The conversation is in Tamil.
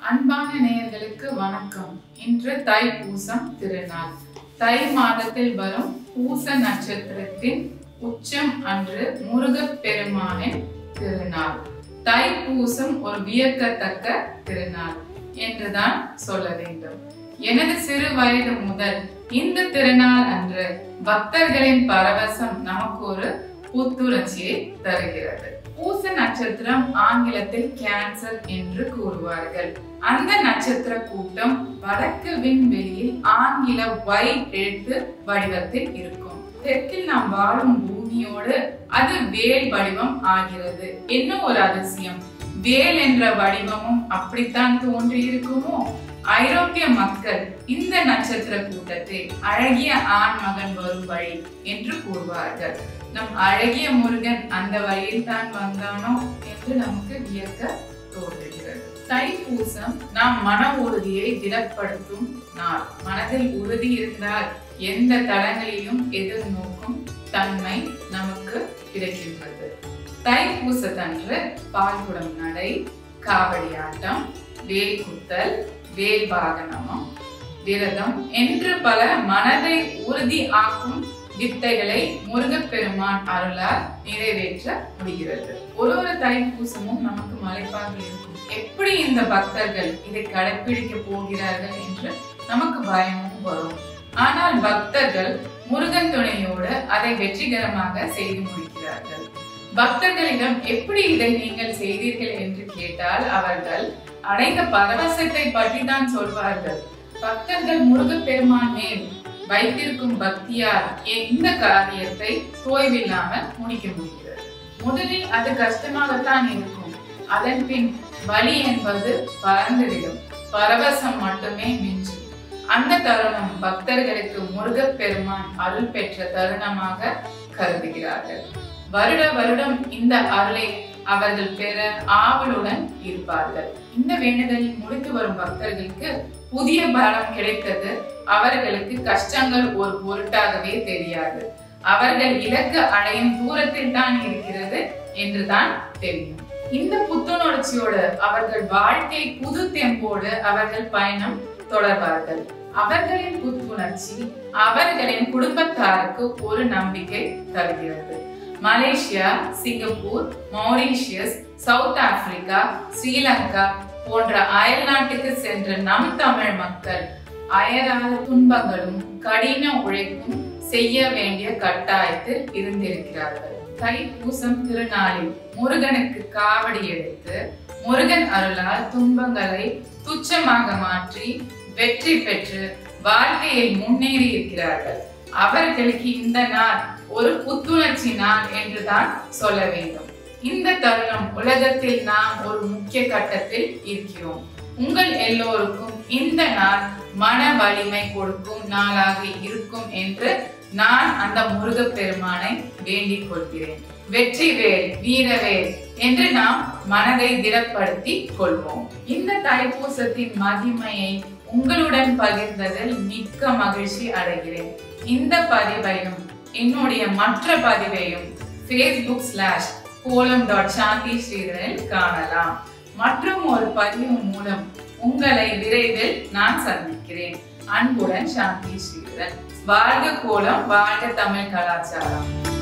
அன்பான நேயர்களுக்கு வணக்கம் இன்று தைப்பூசம் திருநாள் தை மாதத்தில் வரும் பூச நட்சத்திரத்தின் உச்சம் அன்று முருகப் பெருமானின் திருநாள் தைப்பூசம் ஒரு வியக்கத்தக்க திருநாள் என்றுதான் சொல்ல வேண்டும் எனது சிறு வயது முதல் இந்த திருநாள் அன்று பக்தர்களின் பரவசம் நமக்கு ஒரு புத்துணர்ச்சியை தருகிறது பூச நட்சத்திரம் ஆங்கிலத்தில் கேன்சர் என்று கூறுவார்கள் அந்த நட்சத்திர கூட்டம் வடக்கு விண்வெளியில் ஆங்கில வை எழுத்து வடிவத்தில் இருக்கும் தெற்கில் நாம் வாழும் பூமியோடு அது வேல் வடிவம் ஆகிறது என்ன ஒரு அதிசயம் வேல் என்ற வடிவமும் அப்படித்தான் தோன்றி இருக்குமோ ஐரோப்பிய மக்கள் இந்த நட்சத்திர கூட்டத்தை அழகிய ஆண் மகன் வரும் வழி என்று கூறுவார்கள் நம் அழகிய முருகன் அந்த வழியில் தான் வந்தானோ என்று நமக்கு வியக்க தோன்றுகிறது தைப்பூசம் நாம் மன உறுதியை திடப்படுத்தும் நாள் மனதில் உறுதி இருந்தால் எந்த தடங்களிலும் எதிர்நோக்கும் தன்மை நமக்கு கிடைக்கின்றது தைப்பூசத்தன்று பால்குடம் நடை காவடி ஆட்டம் வேல் குத்தல் வேல் வாகனமும் விரதம் என்று பல மனதை உறுதி ஆக்கும் வித்தைகளை முருகப்பெருமான் அருளால் நிறைவேற்ற முடிகிறது ஒரு ஒரு தைப்பூசமும் நமக்கு மலைப்பாக இருக்கும் எப்படி இந்த பக்தர்கள் இதை கடைபிடிக்க போகிறார்கள் என்று நமக்கு பயமும் வரும் ஆனால் பக்தர்கள் முருகன் துணையோடு அதை வெற்றிகரமாக செய்து முடிக்கிறார்கள் பக்தர்களிடம் எப்படி இதை நீங்கள் செய்தீர்கள் என்று கேட்டால் அவர்கள் அடைந்த பரவசத்தை பற்றி தான் சொல்வார்கள் பக்தர்கள் முருகப்பெருமான் மேல் வைத்திருக்கும் பக்தியால் இந்த காரியத்தை தோய்வில்லாமல் முடிக்க முடிகிறது முதலில் அது கஷ்டமாகத்தான் இருக்கும் அதன் பின் வலி என்பது பறந்துவிடும் பரவசம் மட்டுமே மிஞ்சும் அந்த தருணம் பக்தர்களுக்கு முருகப்பெருமான் அருள் பெற்ற தருணமாக கருதுகிறார்கள் வருட வருடம் இந்த அருளை அவர்கள் பெற ஆவலுடன் இருப்பார்கள் இந்த வேண்டுதலில் முடித்து வரும் பக்தர்களுக்கு புதிய பலம் கிடைத்தது அவர்களுக்கு கஷ்டங்கள் ஒரு பொருட்டாகவே தெரியாது அவர்கள் இலக்கு அடையும் தூரத்தில் தான் இருக்கிறது என்றுதான் தெரியும் இந்த புத்துணர்ச்சியோடு அவர்கள் வாழ்க்கை புது தெம்போடு அவர்கள் பயணம் தொடர்வார்கள் அவர்களின் புத்துணர்ச்சி அவர்களின் குடும்பத்தாருக்கு ஒரு நம்பிக்கை தருகிறது Malaysia Singapore Mauritius South Africa Sri Lanka போன்ற அயல் நாட்டுக்கு சென்ற நம் தமிழ் மக்கள் அயராத துன்பங்களும் கடின உழைப்பும் செய்ய வேண்டிய கட்டாயத்தில் இருந்திருக்கிறார்கள் தைப்பூசம் திருநாளில் முருகனுக்கு காவடி எடுத்து முருகன் அருளால் துன்பங்களை துச்சமாக மாற்றி வெற்றி பெற்று வாழ்க்கையில் முன்னேறி இருக்கிறார்கள் அவர்களுக்கு இந்த நாள் ஒரு புத்துணர்ச்சி நாள் என்றுதான் சொல்ல வேண்டும் இந்த தருணம் உலகத்தில் நாம் ஒரு முக்கிய கட்டத்தில் இருக்கிறோம் உங்கள் எல்லோருக்கும் இந்த நாள் மன வலிமை கொடுக்கும் நாளாக இருக்கும் என்று நான் அந்த முருகப் பெருமானை வேண்டிக் கொள்கிறேன் வெற்றி வேல் வீரவேல் என்று நாம் மனதை திடப்படுத்தி கொள்வோம் இந்த தைப்பூசத்தின் மகிமையை உங்களுடன் பகிர்ந்ததில் மிக்க மகிழ்ச்சி அடைகிறேன் இந்த பதிவையும் என்னுடைய மற்ற பதிவையும் Facebook slash kolam dot Shanthi ஸ்ரீதரில் காணலாம் மற்றும் ஒரு பதிவு மூலம் உங்களை விரைவில் நான் சந்திக்கிறேன் அன்புடன் சாந்தி ஸ்ரீதரன் வாழ்க கோலம் வாழ்க தமிழ் கலாச்சாரம்